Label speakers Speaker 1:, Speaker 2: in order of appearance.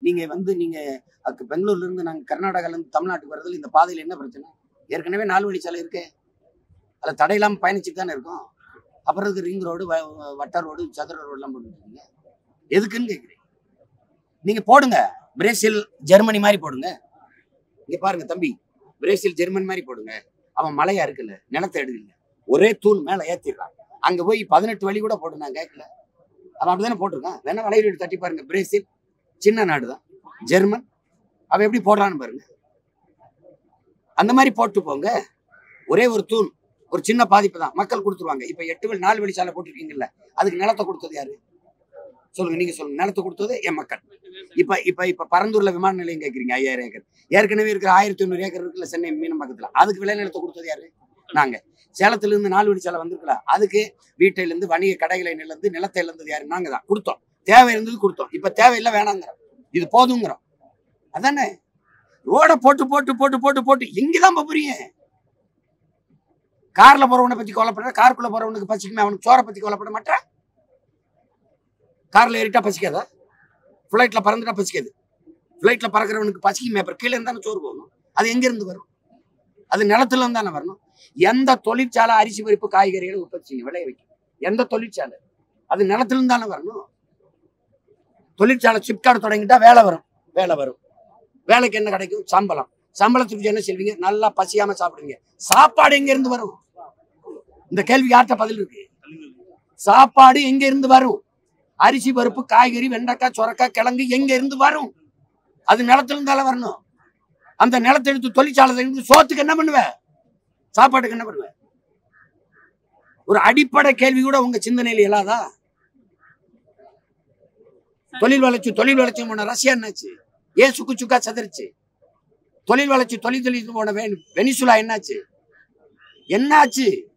Speaker 1: நீங்க வந்து நீங்க அதுக்கு பெங்களூர்ல இருந்து நாங்க கர்நாடகால இருந்து தமிழ்நாட்டுக்கு வரதுல இந்த பாதையில என்ன பிரச்சனை ஏற்கனவே நாலு வழி சாலை இருக்கே அதுல தடை இல்லாம பயணிச்சுட்டு தானே இருக்கும் அப்புறம் இதுக்கு ரிங் ரோடு வட்ட ரோடு சதுர ரோடுலாம் போட்டுருக்கீங்க எதுக்குன்னு கேக்குறேன் நீங்க போடுங்க பிரேசில் ஜெர்மனி மாதிரி போடுங்க இங்க பாருங்க தம்பி பிரேசில் ஜெர்மன் மாதிரி போடுங்க அவன் மலையா இருக்குல்ல நிலத்தை எடுக்கல ஒரே தூண் மேல ஏத்திடுறான் அங்க போய் பதினெட்டு வழி கூட போட்டு நான் கேட்கல அவன் அப்படிதானே போட்டிருக்கான் வேணா வளையல் தட்டி பாருங்க பிரேசில் சின்ன நாடு தான் ஜெர்மன் அவன் எப்படி போடுறான்னு பாருங்க அந்த மாதிரி போட்டு போங்க ஒரே ஒரு தூண் ஒரு சின்ன பாதிப்பு தான் மக்கள் கொடுத்துருவாங்க இப்ப எட்டு வழி நாலு வழி சாலை போட்டிருக்கீங்கல்ல அதுக்கு நிலத்தை கொடுத்தது யாரு சொல்லுங்க நீங்க சொல்லுங்க நிலத்தை கொடுத்தது என் மக்கள் இப்ப இப்ப இப்ப பரந்தூர்ல விமான நிலையம் கேக்குறீங்க ஐயாயிரம் ஏக்கர் ஏற்கனவே இருக்கிற ஆயிரத்தி தொண்ணூறு ஏக்கர் இருக்குல்ல சென்னை மீனம் பக்கத்துல அதுக்கு விளை நிலத்தை கொடுத்தது யாரு நாங்க சேலத்துல இருந்து நாலு வழி சாலை வந்திருக்கல அதுக்கு வீட்டில இருந்து வணிக கடைகளை இருந்து நிலத்தை இழந்தது யாரு நாங்க தான் கொடுத்தோம் தேவை இருந்தது கொடுத்தோம் இப்ப தேவையில்லை வேணாங்கிறோம் இது போதுங்கிறோம் அதானே ரோட போட்டு போட்டு போட்டு போட்டு போட்டு எங்கதான் போறீங்க கார்ல போறவனை பத்தி கவலைப்படுற காருக்குள்ள போறவனுக்கு பசிக்குமே அவனுக்கு சோற பத்தி கவலைப்பட மாட்டேன் கார்ல ஏறிட்டா பசிக்காதா ஃப்ளைட்ல பறந்துட்டா பசிக்காது ஃப்ளைட்ல பறக்கிறவனுக்கு பசிக்குமே அப்புறம் கீழே இருந்தானே சோறு போகணும் அது எங்க இருந்து வரும் அது நிலத்துல இருந்து தானே வரணும் எந்த தொழிற்சாலை அரிசி பருப்பு காய்கறிகளை உற்பத்தி செய்யும் விளைய வைக்கும் எந்த தொழிற்சாலை அது நிலத்துல இருந்து தானே வரணும் தொழிற்சாலை சிப்கார்டு தொடங்கிட்டா வேலை வரும் வேலை வரும் வேலைக்கு என்ன கிடைக்கும் சம்பளம் சம்பளத்துக்கு என்ன செய்வீங்க நல்லா பசியாம சாப்பிடுவீங்க சாப்பாடு எங்க இருந்து வரும் இந்த கேள்வி யார்கிட்ட பதில் இருக்கு சாப்பாடு எங்க இருந்து வரும் அரிசி பருப்பு காய்கறி வெண்டைக்காய் சொரக்காய் கிழங்கு எங்க இருந்து வரும் அது நிலத்துல இருந்தால வரணும் அந்த நிலத்தை எடுத்து தொழிற்சாலை எடுத்து சோத்துக்கு என்ன பண்ணுவ சாப்பாட்டுக்கு என்ன பண்ணுவ ஒரு அடிப்படை கேள்வி கூட உங்க சிந்தனையில இல்லாதா தொழில் வளர்ச்சி தொழில் வளர்ச்சி போன ரஷ்யா என்னாச்சு ஏன் சுக்கு சுக்கா சதறிச்சு தொழில் வளர்ச்சி தொழில் தொழில் போன வெனிசுலா என்னாச்சு என்னாச்சு